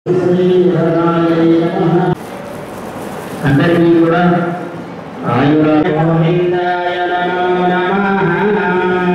అందరికీ కూడా ఆయుర గోవిందాయ నమో నమః.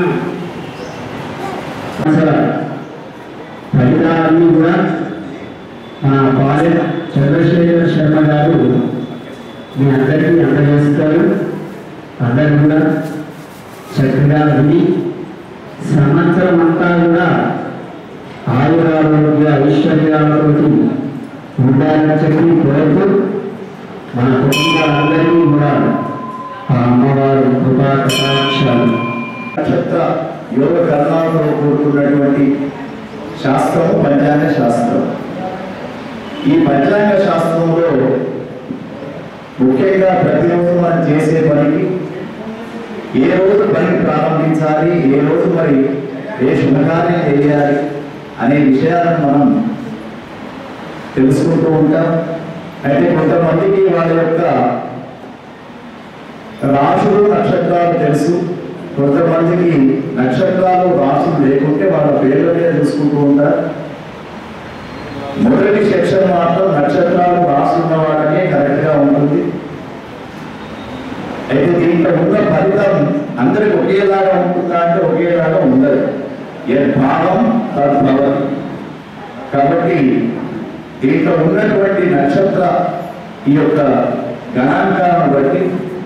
అసలు ఫలితాలన్నీ కూడా మన పాలె చంద్రశేఖర్ శర్మ గారు మీ అందరికీ అందజేస్తారు అందరూ కూడా చక్కగా విని సంవత్సరం అంతా కూడా ఆయురారోగ్య ఐశ్వర్యాలతోటి ఉండాలని చెప్పి కోరుతూ మన కుటుంబాలందరికీ కూడా ఆ అమ్మవారి కృపా కటాక్షాలు నక్షత్ర యోగ కర్ణాలతో కూడుకున్నటువంటి శాస్త్రం పంచాంగ శాస్త్రం ఈ పంచాంగ శాస్త్రంలో ముఖ్యంగా ప్రతిరోజు మనం చేసే పనికి ఏ రోజు పని ప్రారంభించాలి ఏ రోజు మరి ఏ శుభకార్యం చేయాలి అనే విషయాలను మనం తెలుసుకుంటూ ఉంటాం అయితే కొంతమందికి వాళ్ళ యొక్క రాశులు నక్షత్రాలు తెలుసు కొంతమందికి నక్షత్రాలు రాశులు లేకుంటే వాళ్ళ పేర్ల మీద చూసుకుంటూ ఉంటారు మొదటి సెక్షన్ మాత్రం నక్షత్రాలు రాసున్న వాళ్ళకే కరెక్ట్ గా ఉంటుంది అయితే దీంట్లో ఉన్న ఫలితం అందరికి ఒకేలాగా ఉంటుందా అంటే ఒకేలాగా ఉండదు యద్భావం తద్భవతి కాబట్టి దీంట్లో ఉన్నటువంటి నక్షత్ర ఈ యొక్క గణాంకాలను బట్టి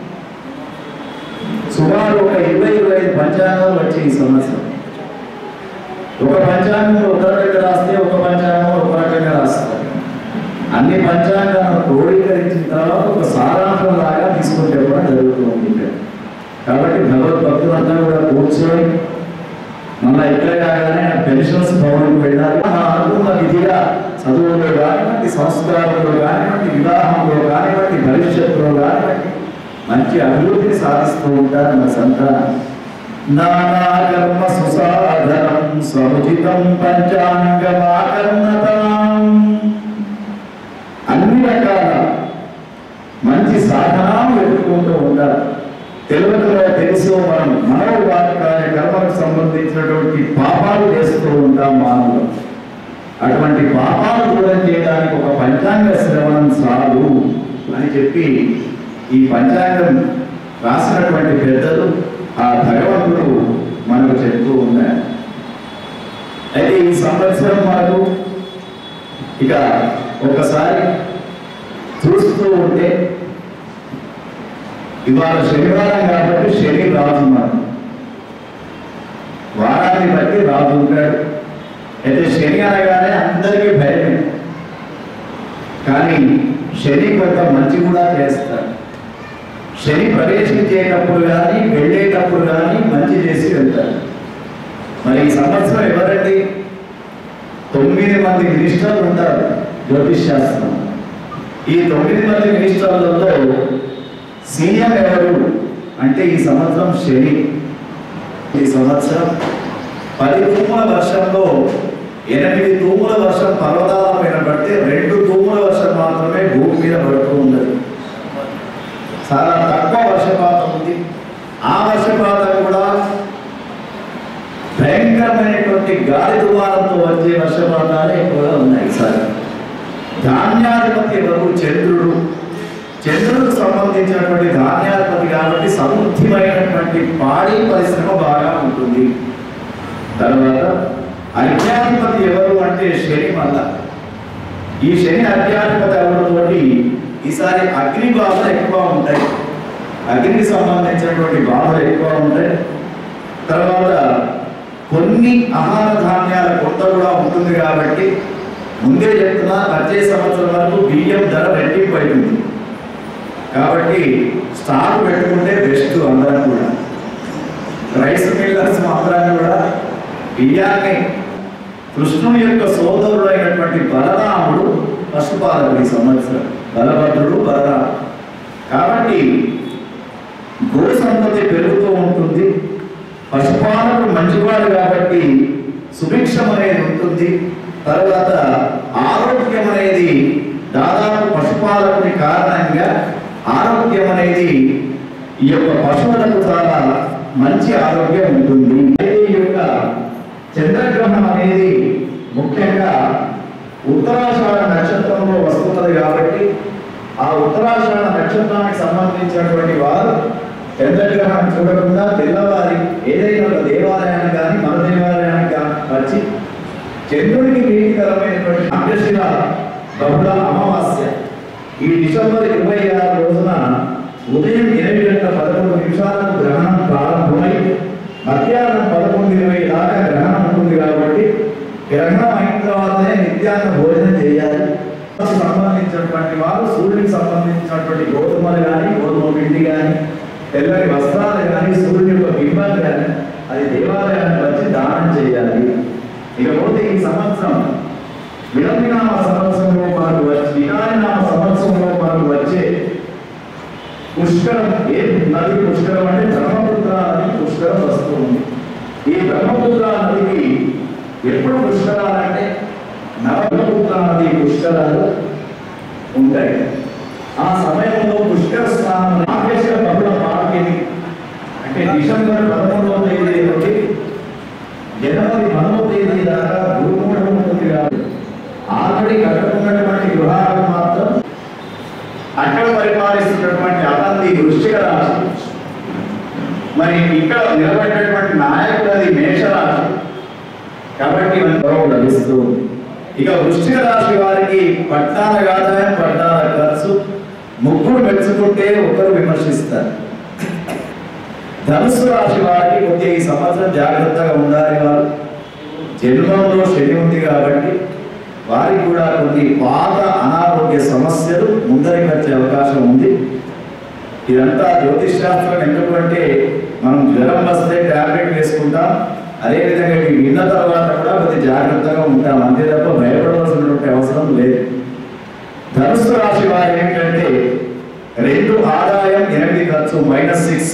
సుమారు ఒక ఇరవై ఇరవై ఐదు పంచాంగాలు వచ్చాయి ఈ సంవత్సరం ఒక పంచాంగం ఒక రకంగా రాస్తే ఒక పంచాంగం ఒక రకంగా రాస్తారు అన్ని పంచాంగాలను క్రోడీకరించిన తర్వాత ఒక సారాంశం లాగా తీసుకొని చెప్పడం జరుగుతూ ఉంది ఇక్కడ. కాబట్టి భగవద్భక్తులంతా కూడా కూర్చొని మళ్ళీ ఇక్కడ కాగానే పెన్షన్స్ భవన్కి వెళ్ళాలి మనం అనుకున్న విధిగా చదువులో కానివ్వండి సంస్కారంలో కానివ్వండి వివాహంలో కానివ్వండి భవిష్యత్తులో కానివ్వండి మంచి అభివృద్ధిని సాధిస్తూ ఉంటారు మన సంతానం నానా కర్మ సుసాధనం సముచితం పంచాంగమాకర్ణతాం అన్ని రకాల మంచి సాధనాలు వెతుక్కుంటూ ఉంటారు తెలుగులో తెలుసు మనం మనోవాకాయ కర్మకు సంబంధించినటువంటి పాపాలు చేస్తూ ఉంటాం మానవులు అటువంటి పాపాలు దూరం చేయడానికి ఒక పంచాంగ శ్రవణం చాలు అని చెప్పి ఈ పంచాంగం రాసినటువంటి పెద్దలు ఆ భగవంతుడు మనకు చెప్తూ ఉన్నారు అయితే ఈ సంవత్సరం మనకు ఇక ఒకసారి చూస్తూ ఉంటే ఇవాళ శనివారం కాబట్టి శని రాజు మనం వారాన్ని బట్టి రాజు ఉంటాడు అయితే శని అనగానే అందరికీ భయమే కానీ శని కొంత మంచి కూడా చేస్తాడు శని ప్రవేశించేటప్పుడు కానీ వెళ్ళేటప్పుడు కానీ మంచి చేసి వెళ్తాడు మరి ఈ సంవత్సరం ఎవరండి తొమ్మిది మంది మినిస్టర్లు ఉంటారు జ్యోతిష్ శాస్త్రం ఈ తొమ్మిది మంది మినిస్టర్లలో సీఎం ఎవరు అంటే ఈ సంవత్సరం శని ఈ సంవత్సరం పది తూముల వర్షంలో ఎనిమిది తూముల వర్షం పర్వతాల పైన పడితే రెండు తూముల వర్షం మాత్రమే భూమి మీద పడుతూ ఉన్నది చాలా తక్కువ వర్షపాతం ఉంది ఆ వర్షపాతం కూడా భయంకరమైనటువంటి గాలి దువారంతో వచ్చే వర్షపాతాలు ఎక్కువగా ఉన్నాయి సార్ ధాన్యాధిపతి ఎవరు చంద్రుడు చంద్రుడికి సంబంధించినటువంటి ధాన్యాధిపతి కాబట్టి సమృద్ధిమైనటువంటి పాడి పరిశ్రమ బాగా ఉంటుంది తర్వాత అర్ఘ్యాధిపతి ఎవరు అంటే శని మల్ల ఈ శని అర్ఘ్యాధిపతి ఎవరితోటి ఈసారి అగ్ని బాధలు ఎక్కువ ఉంటాయి అగ్నికి సంబంధించినటువంటి బాధలు ఎక్కువ ఉంటాయి తర్వాత కొన్ని ఆహార ధాన్యాల కొత్త కూడా ఉంటుంది కాబట్టి ముందే చెప్తున్నా వచ్చే సంవత్సరం వరకు బియ్యం ధర రెట్టింపు అవుతుంది కాబట్టి స్టాక్ పెట్టుకుంటే బెస్ట్ అందరం కూడా రైస్ మిల్లర్స్ అందరం కూడా బియ్యాన్ని కృష్ణుని యొక్క సోదరుడు అయినటువంటి బలరాముడు పశుపాలకుడు ఈ సంవత్సరం బలభద్రుడు బలరాముడు కాబట్టి గో సంతతి పెరుగుతూ ఉంటుంది పశుపాలకుడు మంచివాడు కాబట్టి సుభిక్షం అనేది ఉంటుంది తర్వాత ఆరోగ్యం అనేది దాదాపు పశుపాలకుని కారణంగా ఆరోగ్యం అనేది ఈ యొక్క పశువులకు చాలా మంచి ఆరోగ్యం ఉంటుంది అయితే ఈ యొక్క చంద్రగ్రహణం అనేది ముఖ్యంగా ఉత్తరాషాఢ నక్షత్రానికి సంబంధించినటువంటి వారు చంద్రగ్రహణం చూడకుండా తెల్లవారి ఏదైనా ఒక దేవాలయానికి కానీ మన దేవాలయానికి కానీ వచ్చి చంద్రుడికి ప్రీతికరమైనటువంటి అగ్రశిల బహుళ అమావాస్య ఈ డిసెంబర్ ఇరవై ఆరు రోజున ఉదయం ఎనిమిది గంటల పదకొండు నిమిషాలకు గ్రహణం ప్రారంభమై మధ్యాహ్నం పదకొండు ఇరవై దాకా గ్రహణం ఉంటుంది కాబట్టి గ్రహణం అయిన తర్వాతనే నిత్యాన్న భోజనం చేయాలి సంబంధించినటువంటి వారు సూర్యుడికి సంబంధించినటువంటి గోధుమలు కానీ గోధుమ పిండి కానీ తెల్లని వస్త్రాలు కానీ సూర్యుడి యొక్క బింబాలు కానీ అది దేవాలయానికి వచ్చి దానం చేయాలి ఇకపోతే ఈ సంవత్సరం విలంబినామ సంవత్సరంలో మనకు వచ్చి వికారినామ సంవత్సరంలో మనకు వచ్చే పుష్కరం ఏ నది పుష్కరం అంటే బ్రహ్మపుత్ర నది పుష్కరం వస్తుంది ఈ బ్రహ్మపుత్ర నదికి ఎప్పుడు పుష్కరాలంటే నవబ్రహ్మపుత్ర నది పుష్కరాలు ఉంటాయి ఆ సమయంలో పుష్కర స్నానం ఆకేశ్వర బహుళ మార్కెట్ అంటే డిసెంబర్ పదమూడవ తేదీ నుండి జనవరి పదవ తేదీ దాకా గురుమూఢం ఉంటుంది కాబట్టి ఆల్రెడీ కట్టుకున్నటువంటి గృహాలకు మాత్రం అక్కడ పరిపాలిస్తున్నటువంటి అతన్ని వృశ్చిక రాశి మరి ఇక్కడ నిలబడినటువంటి నాయకులది మేషరాశి కాబట్టి మనకు గౌరవం లభిస్తూ ఉంది. ఇక వృశ్చిక రాశి వారికి పట్టాల ఆదాయం పట్టాల ఖర్చు ముగ్గురు మెచ్చుకుంటే ఒకరు విమర్శిస్తారు ధనుసు రాశి వారికి కొద్దిగా ఈ సంవత్సరం జాగ్రత్తగా ఉండాలి వారు జన్మంలో శని ఉంది కాబట్టి వారికి కూడా కొన్ని పాత అనారోగ్య సమస్యలు ముందరికి వచ్చే అవకాశం ఉంది ఇదంతా జ్యోతిష్ శాస్త్రం ఎందుకంటే మనం జ్వరం వస్తే టాబ్లెట్ వేసుకుంటాం అదేవిధంగా ఇవి విన్న తర్వాత కూడా కొద్ది జాగ్రత్తగా ఉంటాం అంతే తప్ప భయపడవలసినటువంటి అవసరం లేదు ధనుసు రాశి వారు ఏంటంటే రెండు ఆదాయం ఎనిమిది ఖర్చు మైనస్ సిక్స్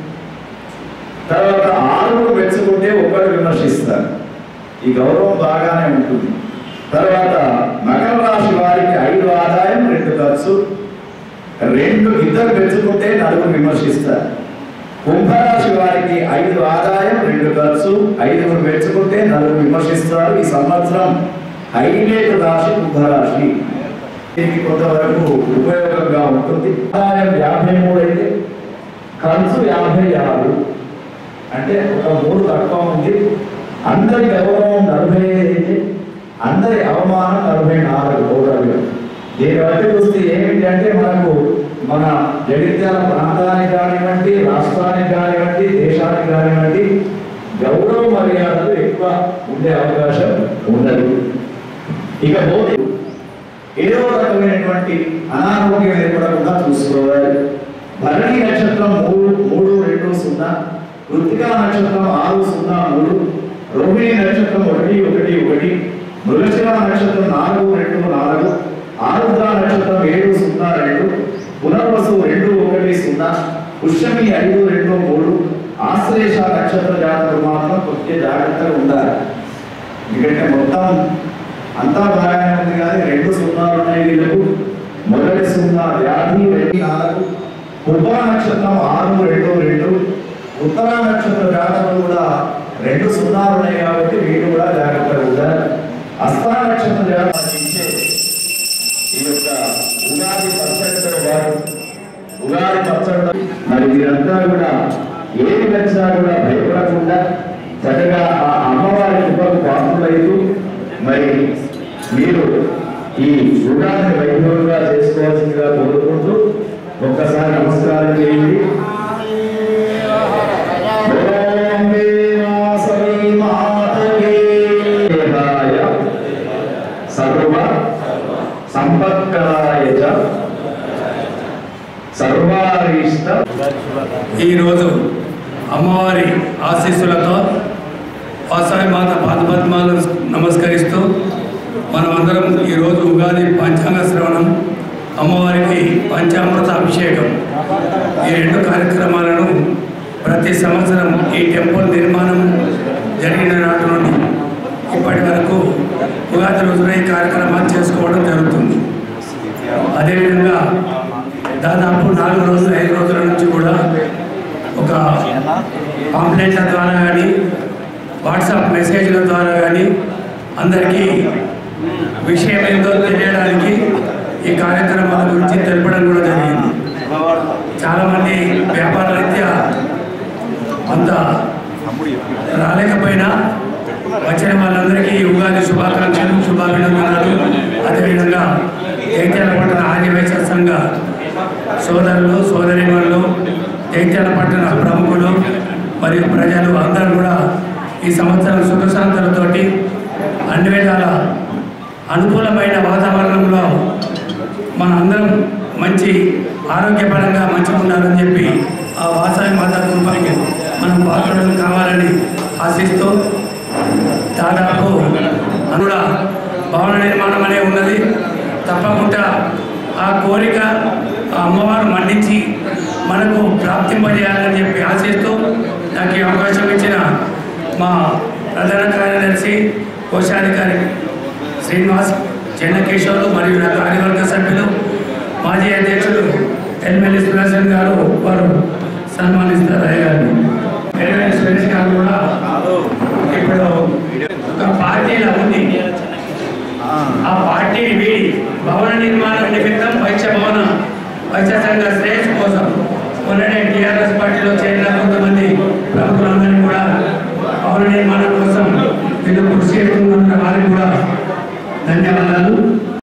తర్వాత ఆరుగురు మెచ్చుకుంటే ఒకరు విమర్శిస్తారు ఈ గౌరవం బాగానే ఉంటుంది తర్వాత మకర రాశి వారికి ఐదు ఆదాయం రెండు ఖర్చు రెండు ఇద్దరు మెచ్చుకుంటే నలుగురు విమర్శిస్తారు కుంభరాశి వారికి ఐదు ఆదాయం రెండు ఖర్చు ఐదుగురు మెచ్చుకుంటే నలుగురు విమర్శిస్తారు ఈ సంవత్సరం హైలైట్ రాశి కుంభరాశి దీనికి కొంతవరకు ఉపయోగంగా ఉంటుంది ఆదాయం యాభై మూడు అయితే ఖర్చు యాభై ఆరు అంటే ఒక మూడు తక్కువ ఉంది అందరి గౌరవం నలభై ఐదు అయితే అందరి అవమానం నలభై నాలుగు ఓటర్లు దీన్ని బట్టి చూస్తే ఏమిటి అంటే మనకు మన జగిత్యాల ప్రాంతానికి కానివ్వండి రాష్ట్రానికి కానివ్వండి దేశానికి కానివ్వండి గౌరవ మర్యాదలు ఎక్కువ ఉండే అవకాశం ఉండదు ఇక పోతే ఏదో రకమైనటువంటి అనారోగ్యం ఏర్పడకుండా చూసుకోవాలి భరణి నక్షత్రం మూడు మూడు రెండు సున్నా కృతికా నక్షత్రం ఆరు సున్నా మూడు రోహిణి నక్షత్రం ఒకటి ఒకటి ఒకటి మృగశిర నక్షత్రం నాలుగు రెండు నాలుగు ఆరుద్ర నక్షత్రం ఏడు సున్నా రెండు పునర్వసు రెండు ఒకటి సున్నా పుష్యమి ఐదు రెండు మూడు ఆశ్లేష నక్షత్ర జాతకులు మాత్రం కొద్దిగా జాగ్రత్తగా ఉండాలి ఎందుకంటే మొత్తం అంతా బాగానే ఉంది కానీ రెండు సున్నాలు ఉన్నాయి వీళ్ళకు మొదటి సున్నా వ్యాధి రెండు నాలుగు ఉప నక్షత్రం ఆరు రెండు రెండు ఉత్తర నక్షత్ర జాతకులు కూడా రెండు సున్నాలు ఉన్నాయి కాబట్టి వీళ్ళు కూడా జాగ్రత్తగా ఉండాలి అస్తా నక్షత్ర జాతకులు ఇచ్చే ఈ యొక్క ఉగాది పచ్చడితో వారు ఉగాది పచ్చడి మరి మీరంతా కూడా ఏది వచ్చినా కూడా భయపడకుండా చక్కగా ఆ అమ్మవారి కృపకు పాత్రులైతూ మరి మీరు ఈ ఉగాదిని వైభవంగా చేసుకోవాల్సిందిగా కోరుకుంటూ ఒక్కసారి నమస్కారం చేయండి ఓం వీరాసవి మాతకే దేవాయ సర్వ సంపత్కరాయ చ సర్వారీష్ట ఈరోజు అమ్మవారి ఆశీస్సులతో వాసవి మాత పాదపద్మాలను నమస్కరిస్తూ మనమందరం ఈరోజు ఉగాది పంచాంగ శ్రవణం అమ్మవారికి పంచామృత అభిషేకం ఈ రెండు కార్యక్రమాలను ప్రతి సంవత్సరం ఈ టెంపుల్ నిర్మాణం జరిగిన నాటి నుండి ఇప్పటి వరకు ఉగాది రోజున ఈ కార్యక్రమాలు చేసుకోవడం జరుగుతుంది అదేవిధంగా దాదాపు నాలుగు రోజులు ఐదు రోజుల నుంచి కూడా ఒక పాంప్లెట్ల ద్వారా కానీ వాట్సాప్ మెసేజ్ల ద్వారా కానీ అందరికీ విషయం ఏందో తెలియడానికి ఈ కార్యక్రమాల గురించి తెలపడం కూడా జరిగింది చాలామంది వ్యాపార రీత్యా అంత రాలేకపోయినా వచ్చిన వాళ్ళందరికీ ఉగాది శుభాకాంక్షలు శుభాభినందనాలు అదేవిధంగా జైత్యాల పట్టణ ఆదివేశ సంఘ సోదరులు సోదరిమణులు జైత్యాల పట్టణ ప్రముఖులు మరియు ప్రజలు అందరూ కూడా ఈ సంవత్సరం సుఖశాంతులతోటి అన్ని విధాల అనుకూలమైన వాతావరణంలో మన అందరం మంచి ఆరోగ్యపరంగా మంచిగా ఉండాలని చెప్పి ఆ వాసవి మాత కృపకి మనం పాత్రలు కావాలని ఆశిస్తూ దాదాపు అనుడ భవన నిర్మాణం అనే ఉన్నది తప్పకుండా ఆ కోరిక ఆ అమ్మవారు మన్నించి మనకు ప్రాప్తింపజేయాలని చెప్పి ఆశిస్తూ నాకు ఈ అవకాశం ఇచ్చిన మా ప్రధాన కార్యదర్శి కోశాధికారి శ్రీనివాస్ చెన్నకేశ్వర్లు మరియు నా కార్యవర్గ సభ్యులు మాజీ అధ్యక్షులు ఎల్మెల్లి సుదర్శన్ గారు వారు సన్మానిస్తారు అయ్య గారిని ఎల్మెల్లి సురేష్ గారు కూడా ఇప్పుడు ఒక పార్టీలో ఉంది ఆ పార్టీని వీడి భవన నిర్మాణం నిమిత్తం వైశ్య భవన వైశ్య సంఘ శ్రేష్ఠ